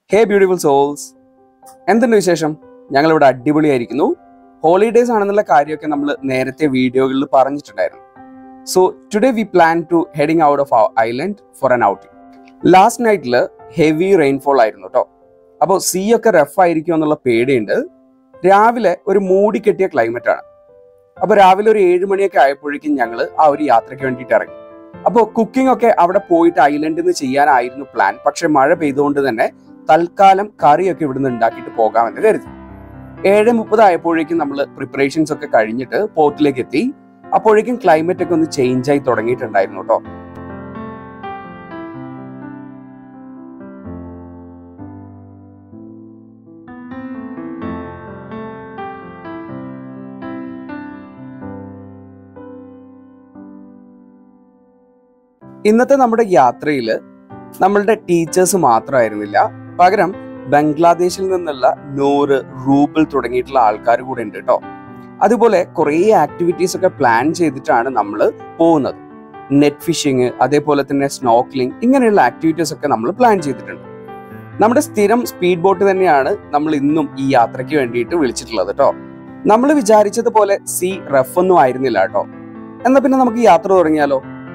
ഹേ beautiful souls എന്തുണ്ട് വിശേഷം ഞങ്ങളിവിടെ അടിപൊളിയായിരിക്കുന്നു ഹോളിഡേയ്സ് ആണെന്നുള്ള കാര്യമൊക്കെ നമ്മൾ നേരത്തെ വീഡിയോകളിൽ പറഞ്ഞിട്ടുണ്ടായിരുന്നു so today we plan to heading out of our island for an outing last നൈറ്റിൽ ഹെവി റെയിൻഫോൾ ആയിരുന്നു കേട്ടോ അപ്പോൾ സീ ഒക്കെ റഫ് ആയിരിക്കും എന്നുള്ള പേടിയുണ്ട് രാവിലെ ഒരു മൂടി കെട്ടിയ ക്ലൈമറ്റ് ആണ് അപ്പോൾ രാവിലെ ഒരു ഏഴ് മണിയൊക്കെ ആയപ്പോഴേക്കും ഞങ്ങൾ ആ ഒരു യാത്രയ്ക്ക് വേണ്ടിയിട്ട് ഇറങ്ങി അപ്പോൾ കുക്കിംഗ് ഒക്കെ അവിടെ പോയിട്ട് ഐലൻഡിൽ നിന്ന് ചെയ്യാനായിരുന്നു പ്ലാൻ പക്ഷെ മഴ പെയ്തുകൊണ്ട് തന്നെ തൽക്കാലം കറിയൊക്കെ ഇവിടുന്ന് ഉണ്ടാക്കിയിട്ട് പോകാമെന്ന് കരുതി ഏഴ് മുപ്പത് ആയപ്പോഴേക്കും നമ്മൾ പ്രിപ്പറേഷൻസ് ഒക്കെ കഴിഞ്ഞിട്ട് പോർട്ടിലേക്ക് എത്തി അപ്പോഴേക്കും ക്ലൈമറ്റ് ഒക്കെ ഒന്ന് ചേഞ്ച് ആയി തുടങ്ങിയിട്ടുണ്ടായിരുന്നു കേട്ടോ ഇന്നത്തെ നമ്മുടെ യാത്രയിൽ നമ്മളുടെ ടീച്ചേഴ്സ് മാത്രമായിരുന്നില്ല പകരം ബംഗ്ലാദേശിൽ നിന്നുള്ള നൂറ് റൂബിൾ തുടങ്ങിയിട്ടുള്ള ആൾക്കാർ കൂടെ ഉണ്ട് കേട്ടോ അതുപോലെ കുറേ ആക്ടിവിറ്റീസ് ഒക്കെ പ്ലാൻ ചെയ്തിട്ടാണ് നമ്മൾ പോകുന്നത് നെറ്റ് ഫിഷിങ് അതേപോലെ തന്നെ സ്നോക്ലിംഗ് ഇങ്ങനെയുള്ള ആക്ടിവിറ്റീസ് ഒക്കെ നമ്മൾ പ്ലാൻ ചെയ്തിട്ടുണ്ട് നമ്മുടെ സ്ഥിരം സ്പീഡ് ബോട്ട് തന്നെയാണ് നമ്മൾ ഇന്നും ഈ യാത്രയ്ക്ക് വേണ്ടിയിട്ട് വിളിച്ചിട്ടുള്ളത് കേട്ടോ നമ്മൾ വിചാരിച്ചതുപോലെ സി റഫ് ഒന്നും ആയിരുന്നില്ല കേട്ടോ എന്നാ പിന്നെ നമുക്ക് യാത്ര തുടങ്ങിയാലോ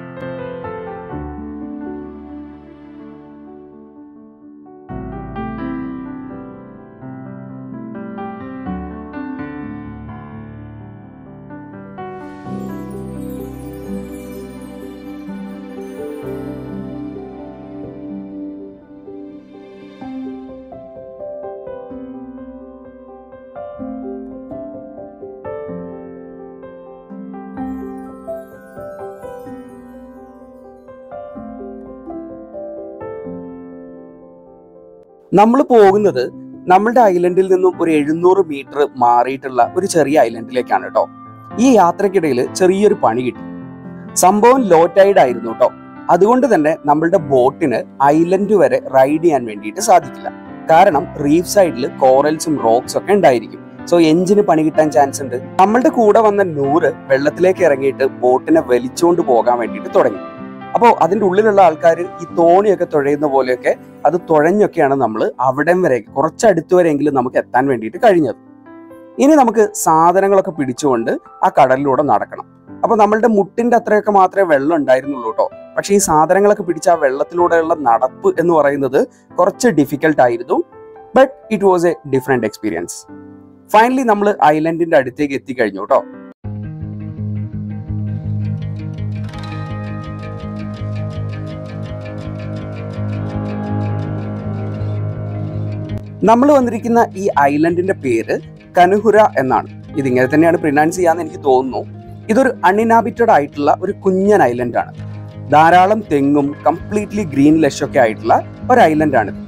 നമ്മൾ പോകുന്നത് നമ്മളുടെ ഐലൻഡിൽ നിന്നും ഒരു എഴുന്നൂറ് മീറ്റർ മാറിയിട്ടുള്ള ഒരു ചെറിയ ഐലൻഡിലേക്കാണ് കേട്ടോ ഈ യാത്രക്കിടയിൽ ചെറിയൊരു പണി കിട്ടി സംഭവം ലോ ടൈഡ് ആയിരുന്നു കേട്ടോ അതുകൊണ്ട് തന്നെ നമ്മളുടെ ബോട്ടിന് ഐലൻഡ് വരെ റൈഡ് ചെയ്യാൻ വേണ്ടിയിട്ട് സാധിക്കില്ല കാരണം റീഫ് സൈഡിൽ കോറൽസും റോക്സ് ഒക്കെ ഉണ്ടായിരിക്കും സോ എഞ്ചിന് പണി കിട്ടാൻ ചാൻസ് ഉണ്ട് നമ്മളുടെ കൂടെ വന്ന നൂറ് വെള്ളത്തിലേക്ക് ഇറങ്ങിയിട്ട് ബോട്ടിനെ വലിച്ചുകൊണ്ട് പോകാൻ വേണ്ടിയിട്ട് തുടങ്ങി അപ്പോൾ അതിന്റെ ഉള്ളിലുള്ള ആൾക്കാർ ഈ തോണിയൊക്കെ തുഴയുന്ന പോലെയൊക്കെ അത് തുഴഞ്ഞൊക്കെയാണ് നമ്മൾ അവിടം വരെ കുറച്ചടുത്ത് വരെയെങ്കിലും നമുക്ക് എത്താൻ വേണ്ടിയിട്ട് കഴിഞ്ഞത് ഇനി നമുക്ക് സാധനങ്ങളൊക്കെ പിടിച്ചുകൊണ്ട് ആ കടലിലൂടെ നടക്കണം അപ്പൊ നമ്മളുടെ മുട്ടിന്റെ അത്രയൊക്കെ മാത്രമേ വെള്ളം ഉണ്ടായിരുന്നുള്ളൂ കേട്ടോ പക്ഷെ ഈ സാധനങ്ങളൊക്കെ പിടിച്ച ആ വെള്ളത്തിലൂടെയുള്ള നടപ്പ് എന്ന് പറയുന്നത് കുറച്ച് ഡിഫിക്കൽട്ട് ആയിരുന്നു but it was a different experience finally നമ്മൾ ഐലൻഡിന്റെ അടുത്തേക്ക് എത്തിക്കഴിഞ്ഞു കേട്ടോ നമ്മൾ വന്നിരിക്കുന്ന ഈ ഐലൻഡിന്റെ പേര് കനുഹുര എന്നാണ് ഇതിങ്ങനെ തന്നെയാണ് പ്രിനൗൺസ് ചെയ്യാന്ന് എനിക്ക് തോന്നുന്നു ഇതൊരു അൺഇനാബിറ്റഡ് ആയിട്ടുള്ള ഒരു കുഞ്ഞൻ ഐലൻഡ് ആണ് ധാരാളം തെങ്ങും കംപ്ലീറ്റ്ലി ഗ്രീൻ ലഷ് ഒക്കെ ആയിട്ടുള്ള ഒരു ഐലൻഡ് ആണ്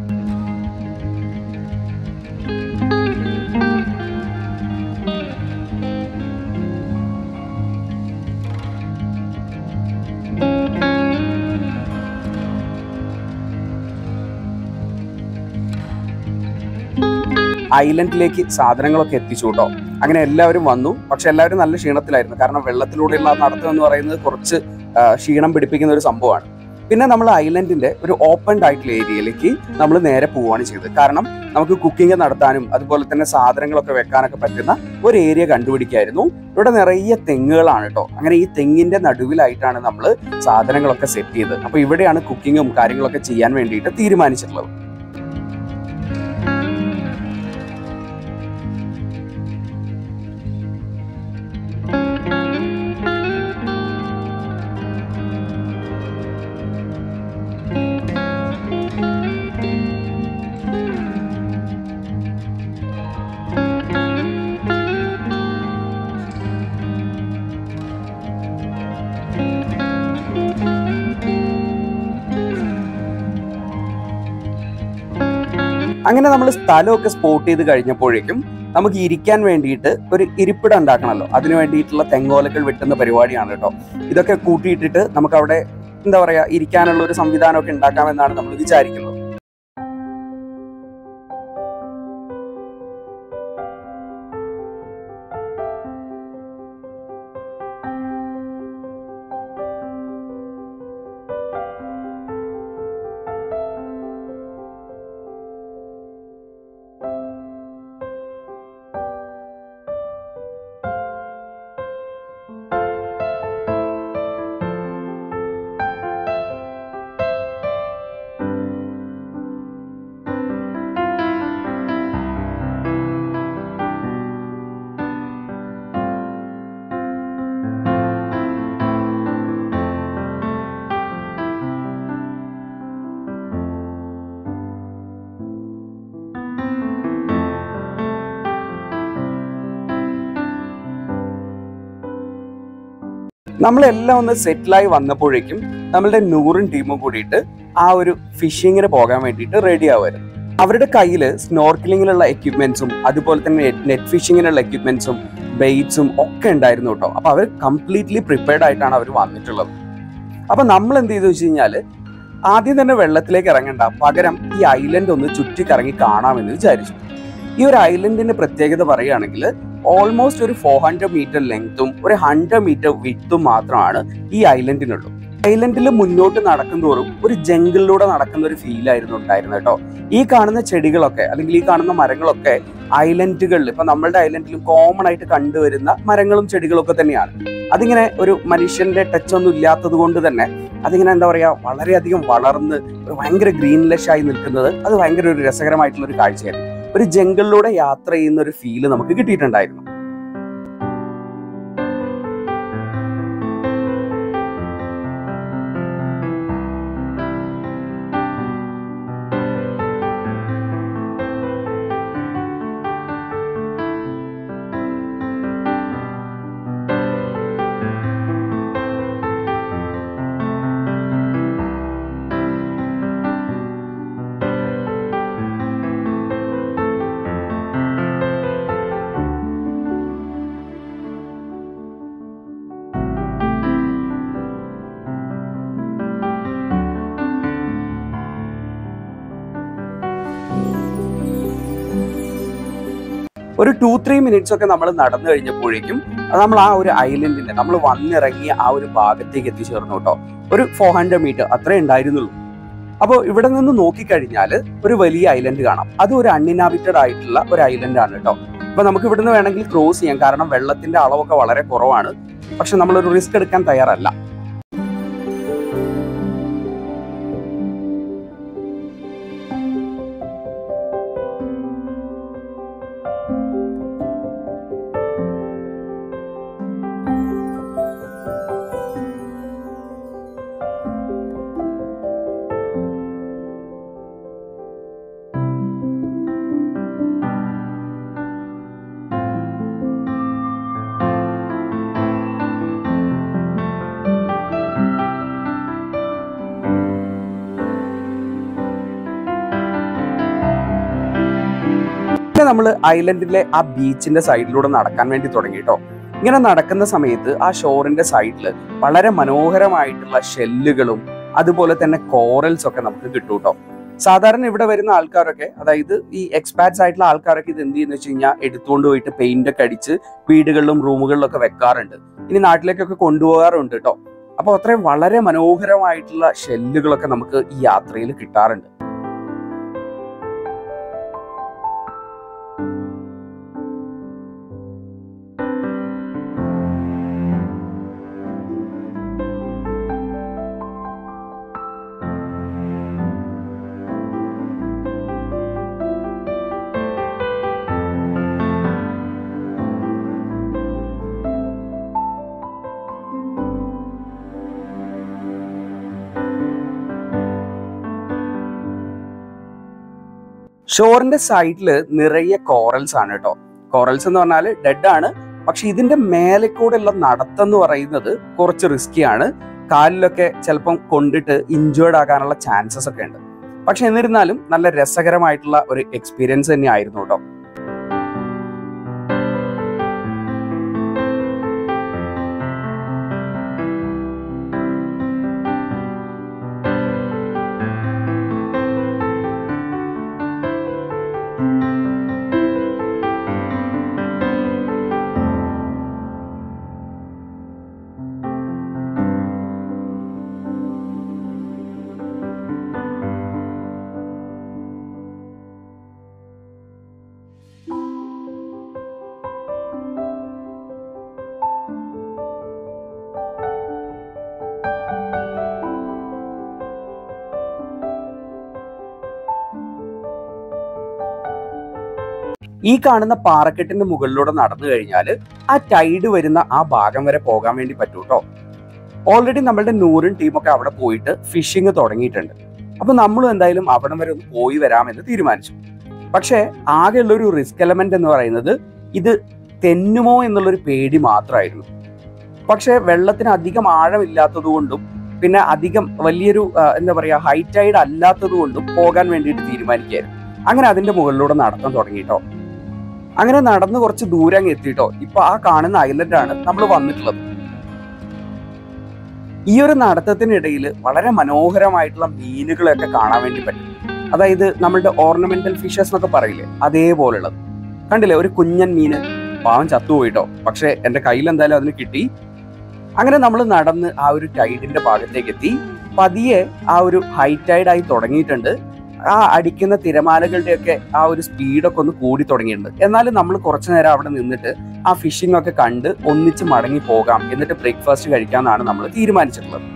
ഐലൻഡിലേക്ക് സാധനങ്ങളൊക്കെ എത്തിച്ചു കേട്ടോ അങ്ങനെ എല്ലാവരും വന്നു പക്ഷെ എല്ലാവരും നല്ല ക്ഷീണത്തിലായിരുന്നു കാരണം വെള്ളത്തിലൂടെയുള്ള ആ നടത്തം എന്ന് പറയുന്നത് കുറച്ച് ആ, ക്ഷീണം പിടിപ്പിക്കുന്ന ഒരു സംഭവമാണ് പിന്നെ നമ്മൾ ഐലൻഡിന്റെ ഒരു ഓപ്പൺ ആയിട്ടുള്ള ഏരിയയിലേക്ക് നമ്മൾ നേരെ പോവുകയാണ് ചെയ്തത് കാരണം നമുക്ക് കുക്കിംഗ് നടത്താനും അതുപോലെ തന്നെ സാധനങ്ങളൊക്കെ വെക്കാനൊക്കെ പറ്റുന്ന ഒരു ഏരിയ കണ്ടുപിടിക്കായിരുന്നു ഇവിടെ നിറയെ തെങ്ങുകളാണ് കേട്ടോ അങ്ങനെ ഈ തെങ്ങിന്റെ നടുവിലായിട്ടാണ് നമ്മൾ സാധനങ്ങളൊക്കെ സെറ്റ് ചെയ്തത് അപ്പൊ ഇവിടെയാണ് കുക്കിങ്ങും കാര്യങ്ങളൊക്കെ ചെയ്യാൻ വേണ്ടിയിട്ട് തീരുമാനിച്ചിട്ടുള്ളത് അങ്ങനെ നമ്മൾ സ്ഥലമൊക്കെ സ്പോട്ട് ചെയ്ത് കഴിഞ്ഞപ്പോഴേക്കും നമുക്ക് ഇരിക്കാൻ വേണ്ടിയിട്ട് ഒരു ഇരിപ്പിടം ഉണ്ടാക്കണമല്ലോ അതിന് വേണ്ടിയിട്ടുള്ള തെങ്ങോലകൾ വെട്ടുന്ന പരിപാടിയാണ് കേട്ടോ ഇതൊക്കെ കൂട്ടിയിട്ടിട്ട് നമുക്ക് അവിടെ എന്താ പറയാ ഇരിക്കാനുള്ള ഒരു സംവിധാനമൊക്കെ ഉണ്ടാക്കാമെന്നാണ് നമ്മൾ വിചാരിക്കുന്നത് നമ്മളെല്ലാം ഒന്ന് സെറ്റിലായി വന്നപ്പോഴേക്കും നമ്മളുടെ നൂറും ടീമും കൂടിയിട്ട് ആ ഒരു ഫിഷിങ്ങിന് പോകാൻ വേണ്ടിയിട്ട് റെഡി ആവുമായിരുന്നു അവരുടെ കയ്യിൽ സ്നോർക്കിലിങ്ങിലുള്ള എക്യുപ്മെന്റ്സും അതുപോലെ തന്നെ നെറ്റ് ഫിഷിങ്ങിനുള്ള എക്യുപ്മെന്റ്സും ബെയ്റ്റ്സും ഒക്കെ ഉണ്ടായിരുന്നു കേട്ടോ അപ്പൊ അവർ കംപ്ലീറ്റ്ലി പ്രിപ്പയർഡ് ആയിട്ടാണ് അവർ വന്നിട്ടുള്ളത് അപ്പൊ നമ്മൾ എന്ത് ചെയ്തു വെച്ച് കഴിഞ്ഞാല് ആദ്യം തന്നെ വെള്ളത്തിലേക്ക് ഇറങ്ങണ്ട പകരം ഈ ഐലൻഡ് ഒന്ന് ചുറ്റിക്കറങ്ങി കാണാമെന്ന് വിചാരിച്ചു ഈ ഒരു ഐലൻഡിന്റെ പ്രത്യേകത പറയുകയാണെങ്കിൽ ഓൾമോസ്റ്റ് ഒരു ഫോർ ഹൺഡ്രഡ് മീറ്റർ ലെങ്ത്തും ഒരു ഹൺഡ്രഡ് മീറ്റർ വിട്ടും മാത്രമാണ് ഈ ഐലൻഡിനുള്ളൂ ഐലൻഡിൽ മുന്നോട്ട് നടക്കുന്തോറും ഒരു ജംഗിളിലൂടെ നടക്കുന്ന ഒരു ഫീൽ ആയിരുന്നു ഉണ്ടായിരുന്നത് കേട്ടോ ഈ കാണുന്ന ചെടികളൊക്കെ അല്ലെങ്കിൽ ഈ കാണുന്ന മരങ്ങളൊക്കെ ഐലൻഡുകളിൽ ഇപ്പൊ നമ്മളുടെ ഐലൻഡിലും കോമൺ ആയിട്ട് കണ്ടുവരുന്ന മരങ്ങളും ചെടികളും ഒക്കെ തന്നെയാണ് അതിങ്ങനെ ഒരു മനുഷ്യന്റെ ടച്ച് ഒന്നും ഇല്ലാത്തത് കൊണ്ട് തന്നെ അതിങ്ങനെ എന്താ പറയാ വളരെയധികം വളർന്ന് ഒരു ഭയങ്കര ഗ്രീൻലെഷ് ആയി നിൽക്കുന്നത് അത് ഭയങ്കര ഒരു രസകരമായിട്ടുള്ള ഒരു കാഴ്ചയായിരുന്നു ഒരു ജംഗിളിലൂടെ യാത്ര ചെയ്യുന്ന ഒരു ഫീല് നമുക്ക് കിട്ടിയിട്ടുണ്ടായിരുന്നു ഒരു ടു ത്രീ മിനിറ്റ്സ് ഒക്കെ നമ്മൾ നടന്നു കഴിഞ്ഞപ്പോഴേക്കും അത് നമ്മൾ ആ ഒരു ഐലൻഡിന്റെ നമ്മൾ വന്നിറങ്ങിയ ആ ഒരു ഭാഗത്തേക്ക് എത്തിച്ചേർന്നു കേട്ടോ ഒരു ഫോർ ഹൺഡ്രഡ് മീറ്റർ അത്രേ ഉണ്ടായിരുന്നുള്ളൂ അപ്പോൾ ഇവിടെ നിന്ന് നോക്കിക്കഴിഞ്ഞാൽ ഒരു വലിയ ഐലൻഡ് കാണാം അത് ഒരു അൺഇനാബിറ്റഡ് ആയിട്ടുള്ള ഒരു ഐലൻഡ് ആണ് കേട്ടോ അപ്പൊ നമുക്ക് ഇവിടുന്ന് വേണമെങ്കിൽ ക്രോസ് ചെയ്യാം കാരണം വെള്ളത്തിന്റെ അളവൊക്കെ വളരെ കുറവാണ് പക്ഷെ നമ്മളൊരു റിസ്ക് എടുക്കാൻ തയ്യാറല്ല പിന്നെ നമ്മൾ ഐലൻഡിലെ ആ ബീച്ചിന്റെ സൈഡിലൂടെ നടക്കാൻ വേണ്ടി തുടങ്ങി കേട്ടോ ഇങ്ങനെ നടക്കുന്ന സമയത്ത് ആ ഷോറിന്റെ സൈഡിൽ വളരെ മനോഹരമായിട്ടുള്ള ഷെല്ലുകളും അതുപോലെ തന്നെ കോറൽസ് ഒക്കെ നമുക്ക് കിട്ടും കേട്ടോ സാധാരണ ഇവിടെ വരുന്ന ആൾക്കാരൊക്കെ അതായത് ഈ എക്സ്പാറ്റ്സ് ആയിട്ടുള്ള ആൾക്കാരൊക്കെ ഇത് എന്ത് ചെയ്യുന്ന വെച്ച് കഴിഞ്ഞാൽ എടുത്തുകൊണ്ട് പോയിട്ട് പെയിന്റ് ഒക്കെ അടിച്ച് വീടുകളിലും റൂമുകളിലും ഒക്കെ വെക്കാറുണ്ട് ഇനി നാട്ടിലേക്കൊക്കെ കൊണ്ടുപോകാറുണ്ട് കേട്ടോ അപ്പൊ അത്രയും വളരെ മനോഹരമായിട്ടുള്ള ഷെല്ലുകളൊക്കെ നമുക്ക് ഈ യാത്രയിൽ കിട്ടാറുണ്ട് ഷോറിന്റെ സൈഡിൽ നിറയെ കോറൽസ് ആണ് കേട്ടോ കോറൽസ് എന്ന് പറഞ്ഞാൽ ഡെഡ് ആണ് പക്ഷെ ഇതിന്റെ മേലെ കൂടെയുള്ള നടത്തം എന്ന് പറയുന്നത് കുറച്ച് റിസ്കി ആണ് കാലിലൊക്കെ ചിലപ്പം കൊണ്ടിട്ട് ഇഞ്ചേർഡ് ആകാനുള്ള ചാൻസസ് ഒക്കെ ഉണ്ട് പക്ഷെ എന്നിരുന്നാലും നല്ല രസകരമായിട്ടുള്ള ഒരു എക്സ്പീരിയൻസ് തന്നെ ആയിരുന്നു കേട്ടോ ഈ കാണുന്ന പാറക്കെട്ടിന്റെ മുകളിലൂടെ നടന്നു കഴിഞ്ഞാൽ ആ ടൈഡ് വരുന്ന ആ ഭാഗം വരെ പോകാൻ വേണ്ടി പറ്റൂ കേട്ടോ ഓൾറെഡി നമ്മളുടെ നൂറും ടീമൊക്കെ അവിടെ പോയിട്ട് ഫിഷിങ് തുടങ്ങിയിട്ടുണ്ട് അപ്പൊ നമ്മളും എന്തായാലും അവിടം വരെ ഒന്ന് പോയി വരാമെന്ന് തീരുമാനിച്ചു പക്ഷേ ആകെയുള്ള ഒരു റിസ്ക് എലമെന്റ് എന്ന് പറയുന്നത് ഇത് തെന്നുമോ എന്നുള്ളൊരു പേടി മാത്രമായിരുന്നു പക്ഷേ വെള്ളത്തിന് അധികം ആഴമില്ലാത്തത് കൊണ്ടും പിന്നെ അധികം വലിയൊരു ആ, എന്താ പറയാ ഹൈറ്റൈഡ് അല്ലാത്തത് കൊണ്ടും പോകാൻ വേണ്ടിയിട്ട് തീരുമാനിക്കുകയായിരുന്നു അങ്ങനെ അതിന്റെ മുകളിലൂടെ നടത്താൻ തുടങ്ങിട്ടോ അങ്ങനെ നടന്ന് കുറച്ച് ദൂരം അങ്ങ് എത്തിയിട്ടോ ഇപ്പൊ ആ കാണുന്ന ഐലൻഡാണ് നമ്മൾ വന്നിട്ടുള്ളത് ഈ ഒരു നടത്തത്തിനിടയിൽ വളരെ മനോഹരമായിട്ടുള്ള മീനുകളെയൊക്കെ കാണാൻ വേണ്ടി പറ്റും അതായത് നമ്മളുടെ ഓർണമെന്റൽ ഫിഷസ് എന്നൊക്കെ പറയില്ലേ അതേപോലുള്ളത് കണ്ടില്ലേ ഒരു കുഞ്ഞൻ മീന് പാവം ചത്തുപോയിട്ടോ പക്ഷെ എന്റെ കയ്യിൽ എന്തായാലും അതിന് കിട്ടി അങ്ങനെ നമ്മൾ നടന്ന് ആ ഒരു ടൈഡിന്റെ ഭാഗത്തേക്ക് എത്തി പതിയെ ആ ഒരു ഹൈ ടൈഡ് ആയി തുടങ്ങിയിട്ടുണ്ട് ആ അടിക്കുന്ന തിരമാലകളുടെയൊക്കെ ആ ഒരു സ്പീഡൊക്കെ ഒന്ന് കൂടി തുടങ്ങിയിട്ടുണ്ട് എന്നാലും നമ്മൾ കുറച്ചു നേരം അവിടെ നിന്നിട്ട് ആ ഫിഷിംഗ് ഒക്കെ കണ്ട് ഒന്നിച്ച് മടങ്ങി പോകാം എന്നിട്ട് ബ്രേക്ക്ഫാസ്റ്റ് കഴിക്കാമെന്നാണ് നമ്മൾ തീരുമാനിച്ചിട്ടുള്ളത്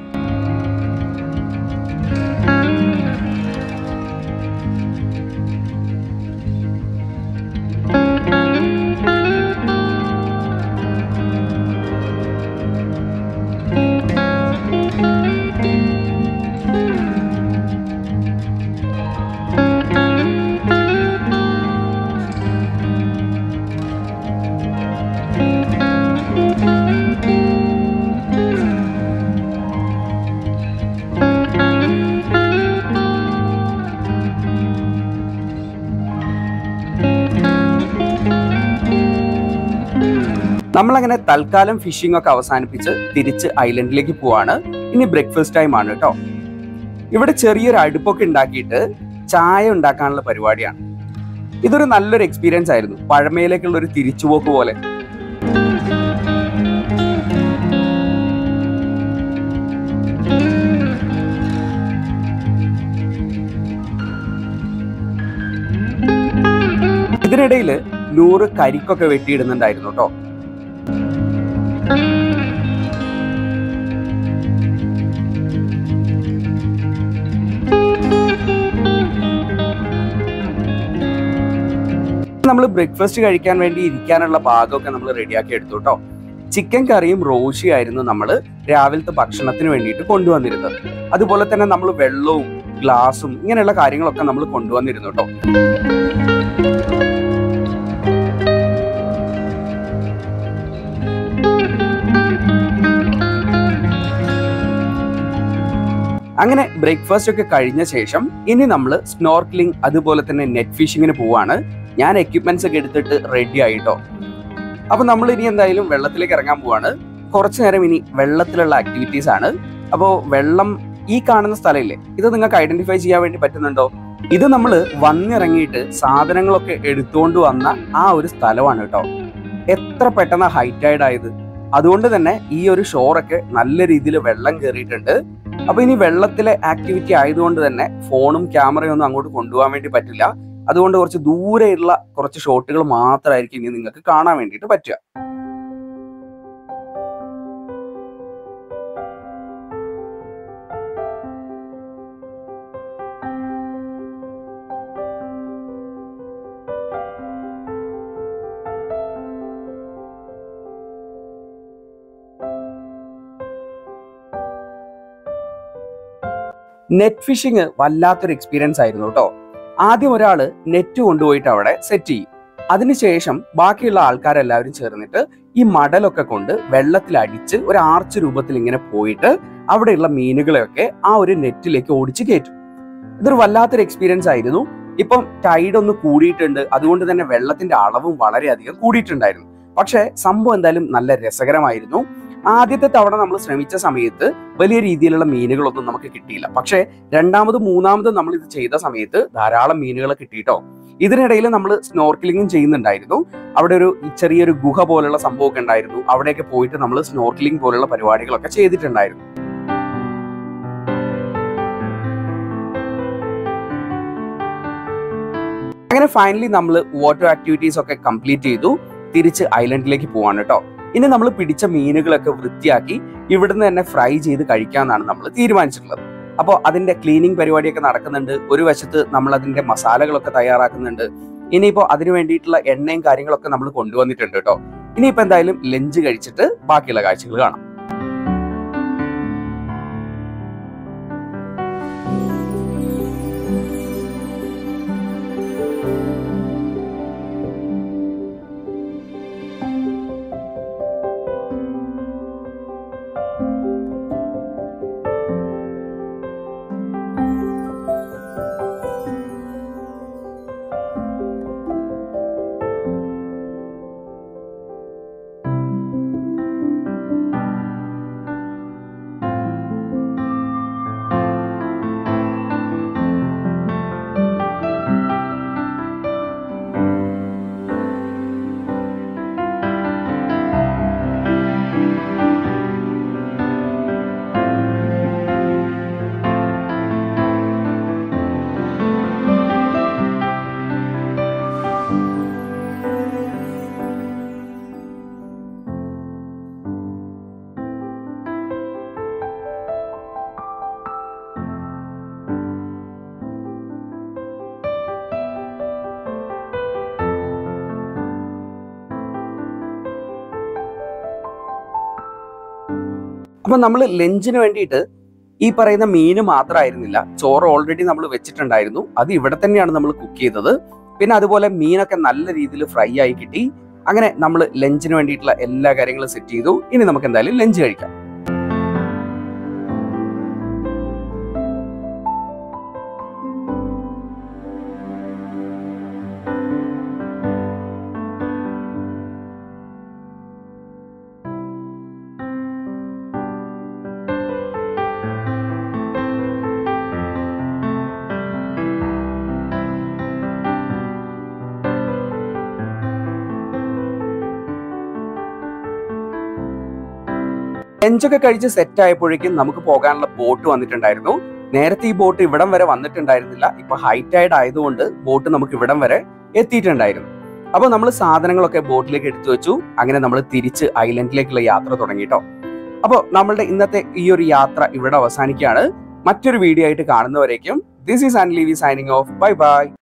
നമ്മളങ്ങനെ തൽക്കാലം ഫിഷിംഗ് ഒക്കെ അവസാനിപ്പിച്ച് തിരിച്ച് ഐലൻഡിലേക്ക് പോവാണ് ഇനി ബ്രേക്ക്ഫാസ്റ്റ് ടൈം ആണ് കേട്ടോ ഇവിടെ ചെറിയൊരു അടുപ്പൊക്കെ ഉണ്ടാക്കിയിട്ട് ചായ ഉണ്ടാക്കാനുള്ള പരിപാടിയാണ് ഇതൊരു നല്ലൊരു എക്സ്പീരിയൻസ് ആയിരുന്നു പഴമയിലേക്കുള്ള ഒരു തിരിച്ചുപോക്ക് പോലെ ഇതിനിടയിൽ നൂറ് കരിക്കൊക്കെ വെട്ടിയിടുന്നുണ്ടായിരുന്നു കേട്ടോ നമ്മൾ ബ്രേക്ക്ഫാസ്റ്റ് കഴിക്കാൻ വേണ്ടി ഇരിക്കാനുള്ള ഭാഗമൊക്കെ നമ്മൾ റെഡിയാക്കി എടുത്തു കേട്ടോ ചിക്കൻ കറിയും റോഷിയും ആയിരുന്നു നമ്മൾ രാവിലത്തെ ഭക്ഷണത്തിന് വേണ്ടിയിട്ട് കൊണ്ടുവന്നിരുന്നത് അതുപോലെ തന്നെ നമ്മൾ വെള്ളവും ഗ്ലാസും ഇങ്ങനെയുള്ള കാര്യങ്ങളൊക്കെ നമ്മൾ കൊണ്ടുവന്നിരുന്നു കേട്ടോ അങ്ങനെ ബ്രേക്ക്ഫാസ്റ്റ് ഒക്കെ കഴിഞ്ഞ ശേഷം ഇനി നമ്മൾ സ്നോർക്ലിംഗ് അതുപോലെ തന്നെ നെറ്റ് ഫിഷിങ്ങിന് പോവാണ് ഞാൻ എക്യുപ്മെന്റ്സ് ഒക്കെ എടുത്തിട്ട് റെഡി ആയിട്ടോ അപ്പൊ നമ്മൾ ഇനി എന്തായാലും വെള്ളത്തിലേക്ക് ഇറങ്ങാൻ പോവാണ് കുറച്ചു നേരം ഇനി വെള്ളത്തിലുള്ള ആക്ടിവിറ്റീസ് ആണ് അപ്പോൾ വെള്ളം ഈ കാണുന്ന സ്ഥലമില്ലേ ഇത് നിങ്ങൾക്ക് ഐഡന്റിഫൈ ചെയ്യാൻ വേണ്ടി പറ്റുന്നുണ്ടോ ഇത് നമ്മൾ വന്നിറങ്ങിയിട്ട് സാധനങ്ങളൊക്കെ എടുത്തുകൊണ്ട് വന്ന ആ ഒരു സ്ഥലമാണ് കേട്ടോ എത്ര പെട്ടെന്ന് ഹൈറ്റൈഡ് ആയത് അതുകൊണ്ട് തന്നെ ഈ ഒരു ഷോറൊക്കെ നല്ല രീതിയിൽ വെള്ളം കയറിയിട്ടുണ്ട് അപ്പൊ ഇനി വെള്ളത്തിലെ ആക്ടിവിറ്റി ആയതുകൊണ്ട് തന്നെ ഫോണും ക്യാമറയും ഒന്നും അങ്ങോട്ട് കൊണ്ടുപോകാൻ വേണ്ടി പറ്റില്ല അതുകൊണ്ട് കുറച്ച് ദൂരെയുള്ള കുറച്ച് ഷോട്ടുകൾ മാത്രമായിരിക്കും ഇനി നിങ്ങൾക്ക് കാണാൻ വേണ്ടിയിട്ട് പറ്റുക നെറ്റ് ഫിഷിങ് വല്ലാത്തൊരു എക്സ്പീരിയൻസ് ആയിരുന്നു കേട്ടോ ആദ്യം ഒരാള് നെറ്റ് കൊണ്ടുപോയിട്ട് അവിടെ സെറ്റ് ചെയ്യും അതിനുശേഷം ബാക്കിയുള്ള ആൾക്കാരെല്ലാവരും ചേർന്നിട്ട് ഈ മടലൊക്കെ കൊണ്ട് വെള്ളത്തിൽ അടിച്ച് ഒരു ആർച്ച് രൂപത്തിൽ ഇങ്ങനെ പോയിട്ട് അവിടെയുള്ള മീനുകളെയൊക്കെ ആ ഒരു നെറ്റിലേക്ക് ഓടിച്ച് കയറ്റും ഇതൊരു വല്ലാത്തൊരു എക്സ്പീരിയൻസ് ആയിരുന്നു ഇപ്പം ടൈഡ് ഒന്ന് കൂടിയിട്ടുണ്ട് അതുകൊണ്ട് തന്നെ വെള്ളത്തിന്റെ അളവും വളരെയധികം കൂടിയിട്ടുണ്ടായിരുന്നു പക്ഷെ സംഭവം എന്തായാലും നല്ല രസകരമായിരുന്നു ആദ്യത്തെ തവണ നമ്മൾ ശ്രമിച്ച സമയത്ത് വലിയ രീതിയിലുള്ള മീനുകളൊന്നും നമുക്ക് കിട്ടിയില്ല പക്ഷേ രണ്ടാമതും മൂന്നാമതും നമ്മൾ ഇത് ചെയ്ത സമയത്ത് ധാരാളം മീനുകളെ കിട്ടിയിട്ടോ ഇതിനിടയിൽ നമ്മൾ സ്നോർക്കിലിംഗും ചെയ്യുന്നുണ്ടായിരുന്നു അവിടെ ഒരു ചെറിയൊരു ഗുഹ പോലുള്ള സംഭവമൊക്കെ ഉണ്ടായിരുന്നു അവിടെയൊക്കെ പോയിട്ട് നമ്മൾ സ്നോർക്കിലിംഗ് പോലുള്ള പരിപാടികളൊക്കെ ചെയ്തിട്ടുണ്ടായിരുന്നു അങ്ങനെ ഫൈനലി നമ്മൾ വാട്ടർ ആക്ടിവിറ്റീസ് ഒക്കെ കംപ്ലീറ്റ് ചെയ്തു തിരിച്ച് ഐലൻഡിലേക്ക് പോവാണ് കേട്ടോ ഇനി നമ്മൾ പിടിച്ച മീനുകളൊക്കെ വൃത്തിയാക്കി ഇവിടുന്ന് തന്നെ ഫ്രൈ ചെയ്ത് കഴിക്കാന്നാണ് നമ്മൾ തീരുമാനിച്ചിട്ടുള്ളത് അപ്പോൾ അതിന്റെ ക്ലീനിങ് പരിപാടിയൊക്കെ നടക്കുന്നുണ്ട് ഒരു വശത്ത് നമ്മൾ അതിന്റെ മസാലകളൊക്കെ തയ്യാറാക്കുന്നുണ്ട് ഇനിയിപ്പോൾ അതിന് വേണ്ടിയിട്ടുള്ള എണ്ണയും കാര്യങ്ങളൊക്കെ നമ്മൾ കൊണ്ടുവന്നിട്ടുണ്ട് കേട്ടോ ഇനിയിപ്പോൾ എന്തായാലും ലഞ്ച് കഴിച്ചിട്ട് ബാക്കിയുള്ള കാഴ്ചകൾ കാണാം അപ്പൊ നമ്മൾ ലഞ്ചിന് വേണ്ടിയിട്ട് ഈ പറയുന്ന മീന് മാത്രമായിരുന്നില്ല ചോറ് ഓൾറെഡി നമ്മൾ വെച്ചിട്ടുണ്ടായിരുന്നു അത് ഇവിടെ തന്നെയാണ് നമ്മൾ കുക്ക് ചെയ്തത് പിന്നെ അതുപോലെ മീനൊക്കെ നല്ല രീതിയിൽ ഫ്രൈ ആയി കിട്ടി അങ്ങനെ നമ്മൾ ലഞ്ചിന് വേണ്ടിയിട്ടുള്ള എല്ലാ കാര്യങ്ങളും സെറ്റ് ചെയ്തു ഇനി നമുക്ക് എന്തായാലും ലഞ്ച് കഴിക്കാം ലഞ്ചൊക്കെ കഴിച്ച് സെറ്റ് ആയപ്പോഴേക്കും നമുക്ക് പോകാനുള്ള ബോട്ട് വന്നിട്ടുണ്ടായിരുന്നു നേരത്തെ ഈ ബോട്ട് ഇവിടം വരെ വന്നിട്ടുണ്ടായിരുന്നില്ല ഇപ്പൊ ഹൈറ്റൈഡ് ആയതുകൊണ്ട് ബോട്ട് നമുക്ക് ഇവിടം വരെ എത്തിയിട്ടുണ്ടായിരുന്നു അപ്പൊ നമ്മൾ സാധനങ്ങളൊക്കെ ബോട്ടിലേക്ക് എടുത്തു വെച്ചു അങ്ങനെ നമ്മൾ തിരിച്ച് ഐലൻഡിലേക്കുള്ള യാത്ര തുടങ്ങിട്ടോ അപ്പോൾ നമ്മളുടെ ഇന്നത്തെ ഈ ഒരു യാത്ര ഇവിടെ അവസാനിക്കുകയാണ് മറ്റൊരു വീഡിയോ ആയിട്ട് കാണുന്നവരേക്കും this is and Leevi signing off bye by